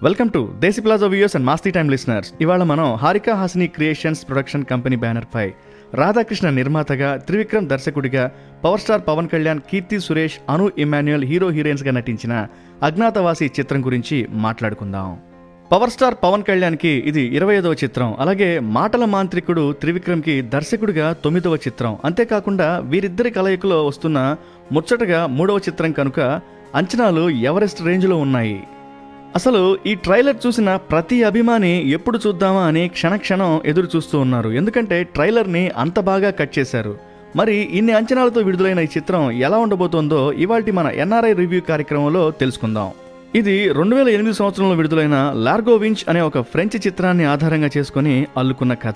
welcome to Desi Plaza viewers and Masti time listeners ఇవాళ మనం Haarika Hassine creations production company banner పై రాధాకృష్ణ నిర్మాతగా త్రివిక్రమ్ దర్శకుడిగా power star Pawan Kalyan Keerthy Suresh Anu Emmanuel hero heroines గా నటించిన అజ్ఞాతవాసి చిత్రం గురించి మాట్లాడుకుందాం పవర్ స్టార్ పవన్ కళ్యాణ్కి ఇది ఇరవై ఐదవ చిత్రం అలాగే మాటల మాంత్రికుడు త్రివిక్రమ్కి దర్శకుడిగా తొమ్మిదవ చిత్రం అంతేకాకుండా వీరిద్దరి కలయికలో వస్తున్న ముచ్చటగా మూడవ చిత్రం కనుక అంచనాలు ఎవరెస్ట్ రేంజ్లో ఉన్నాయి అసలు ఈ ట్రైలర్ చూసిన ప్రతి అభిమాని ఎప్పుడు చూద్దామా అని క్షణక్షణం ఎదురు చూస్తూ ఉన్నారు ఎందుకంటే ట్రైలర్ని అంత బాగా కట్ చేశారు మరి ఇన్ని అంచనాలతో విడుదలైన ఈ చిత్రం ఎలా ఉండబోతోందో ఇవాల్టి మన ఎన్ఆర్ఐ రివ్యూ కార్యక్రమంలో తెలుసుకుందాం ఇది రెండు వేల ఎనిమిది సంవత్సరంలో విడుదలైన లార్గో వించ్ అనే ఒక ఫ్రెంచ్ చిత్రాన్ని ఆధారంగా చేసుకుని అల్లుకున్న కథ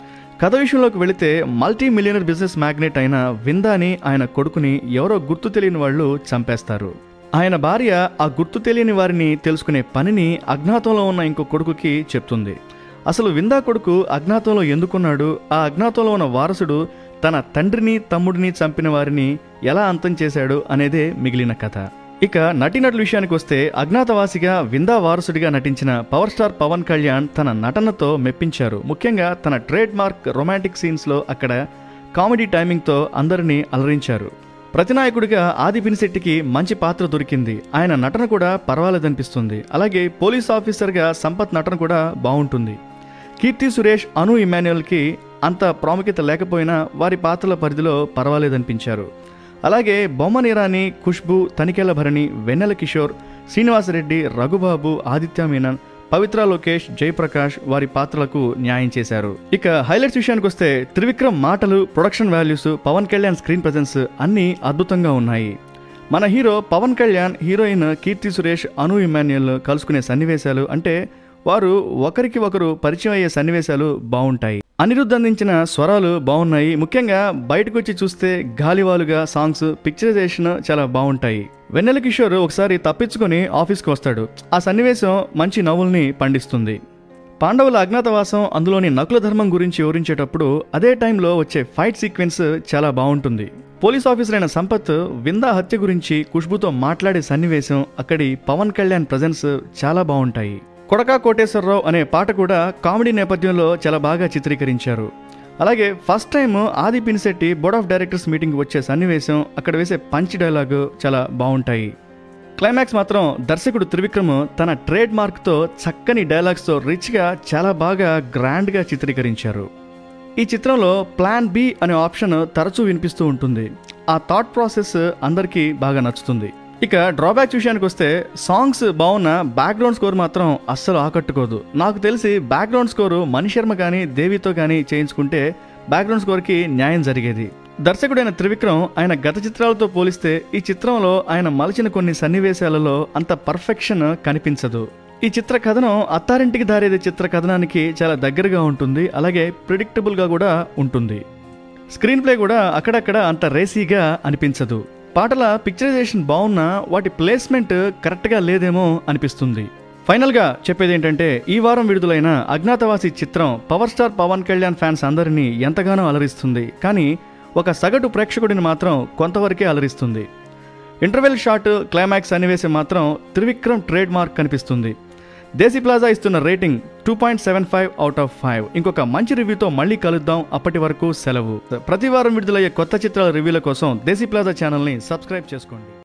కథ విషయంలోకి వెళితే మల్టీ మిలియనర్ బిజినెస్ మ్యాగ్నెట్ అయిన విందాని ఆయన కొడుకుని ఎవరో గుర్తు తెలియని వాళ్ళు చంపేస్తారు ఆయన భార్య ఆ గుర్తు తెలియని వారిని తెలుసుకునే పనిని అజ్ఞాతంలో ఉన్న ఇంకో కొడుకుకి చెప్తుంది అసలు విందా కొడుకు అజ్ఞాతంలో ఎందుకున్నాడు ఆ అజ్ఞాతంలో ఉన్న వారసుడు తన తండ్రిని తమ్ముడిని చంపిన వారిని ఎలా అంతం చేశాడు అనేదే మిగిలిన కథ ఇక నటీనటుల విషయానికి వస్తే అజ్ఞాతవాసిగా విందా వారసుడిగా నటించిన పవర్ స్టార్ పవన్ కళ్యాణ్ తన నటనతో మెప్పించారు ముఖ్యంగా తన ట్రేడ్ మార్క్ రొమాంటిక్ సీన్స్లో అక్కడ కామెడీ టైమింగ్తో అందరినీ అలరించారు ప్రతినాయకుడిగా ఆది పినిశెట్టికి మంచి పాత్ర దొరికింది ఆయన నటన కూడా పర్వాలేదనిపిస్తుంది అలాగే పోలీస్ ఆఫీసర్గా సంపత్ నటన కూడా బాగుంటుంది కీర్తి సురేష్ అను ఇమాన్యుయల్కి అంత ప్రాముఖ్యత లేకపోయినా వారి పాత్రల పరిధిలో పర్వాలేదనిపించారు అలాగే బొమ్మన్ ఇరానీ ఖుష్బు తనికెళ్ల భరణి వెన్నెల కిషోర్ శ్రీనివాసరెడ్డి రఘుబాబు ఆదిత్య మీనన్ పవిత్ర లోకేష్ జయప్రకాష్ వారి పాత్రలకు న్యాయం చేశారు ఇక హైలైట్స్ విషయానికి వస్తే త్రివిక్రమ్ మాటలు production values Pawan Kalyan screen presence అన్నీ అద్భుతంగా ఉన్నాయి మన hero Pawan Kalyan heroine Keerthy Suresh Anu Emmanuel కలుసుకునే సన్నివేశాలు అంటే వారు ఒకరికి ఒకరు పరిచయం అయ్యే సన్నివేశాలు బాగుంటాయి అనిరుద్ధ్ అందించిన స్వరాలు బాగున్నాయి ముఖ్యంగా బయటకు వచ్చి చూస్తే గాలివాలుగా సాంగ్స్ పిక్చరైజేషన్ చాలా బాగుంటాయి వెన్నెల కిషోర్ ఒకసారి తప్పించుకొని ఆఫీస్కి వస్తాడు ఆ సన్నివేశం మంచి నవ్వుల్ని పండిస్తుంది పాండవుల అజ్ఞాతవాసం అందులోని నకుల ధర్మం గురించి వివరించేటప్పుడు అదే టైంలో వచ్చే ఫైట్ సీక్వెన్స్ చాలా బాగుంటుంది పోలీస్ ఆఫీసర్ అయిన సంపత్ విందా హత్య గురించి ఖుష్బుతో మాట్లాడే సన్నివేశం అక్కడి పవన్ కళ్యాణ్ ప్రజెన్స్ చాలా బాగుంటాయి కొడకా కోటేశ్వరరావు అనే పాట కూడా కామెడీ నేపథ్యంలో చాలా బాగా చిత్రీకరించారు అలాగే first time Aadhi Pinisetty board of directors meeting వచ్చే సన్నివేశం అక్కడ వేసే పంచ్ డైలాగు చాలా బాగుంటాయి క్లైమాక్స్ మాత్రం దర్శకుడు త్రివిక్రమ్ తన ట్రేడ్ మార్క్తో చక్కని డైలాగ్స్తో రిచ్గా చాలా బాగా గ్రాండ్గా చిత్రీకరించారు ఈ చిత్రంలో ప్లాన్ బి అనే ఆప్షన్ తరచూ వినిపిస్తూ ఉంటుంది ఆ థాట్ ప్రాసెస్ అందరికీ బాగా నచ్చుతుంది ఇక డ్రాబ్యాక్ విషయానికి వస్తే సాంగ్స్ బాగున్న బ్యాక్గ్రౌండ్ స్కోర్ మాత్రం అస్సలు ఆకట్టుకోదు నాకు తెలిసి బ్యాక్గ్రౌండ్ స్కోరు మణిశర్మ కానీ దేవితో కానీ చేయించుకుంటే బ్యాక్గ్రౌండ్ స్కోర్కి న్యాయం జరిగేది దర్శకుడైన త్రివిక్రమ్ ఆయన గత చిత్రాలతో పోలిస్తే ఈ చిత్రంలో ఆయన మలిచిన కొన్ని సన్నివేశాలలో అంత పర్ఫెక్షన్ కనిపించదు ఈ చిత్ర కథనం అత్తారింటికి దారేది చిత్ర కథనానికి చాలా దగ్గరగా ఉంటుంది అలాగే ప్రిడిక్టబుల్గా కూడా ఉంటుంది స్క్రీన్ ప్లే కూడా అక్కడక్కడ అంత రేసీగా అనిపించదు పాటల పిక్చరైజేషన్ బాగున్నా వాటి ప్లేస్మెంట్ కరెక్ట్గా లేదేమో అనిపిస్తుంది ఫైనల్గా చెప్పేది ఏంటంటే ఈ వారం విడుదలైన అజ్ఞాతవాసి చిత్రం power star Pawan Kalyan fans అందరినీ ఎంతగానో అలరిస్తుంది కానీ ఒక సగటు ప్రేక్షకుడిని మాత్రం కొంతవరకే అలరిస్తుంది ఇంటర్వెల్ షాట్ క్లైమాక్స్ సన్నివేశం మాత్రం త్రివిక్రమ్ ట్రేడ్ మార్క్ కనిపిస్తుంది దేశీ ప్లాజా ఇస్తున్న rating two point seven five out of five ఇంకొక మంచి రివ్యూతో మళ్ళీ కలుద్దాం అప్పటి వరకు సెలవు ప్రతి వారం విడుదలయ్యే కొత్త చిత్రాల రివ్యూల కోసం దేశీ ప్లాజా ఛానల్ని సబ్స్క్రైబ్ చేసుకోండి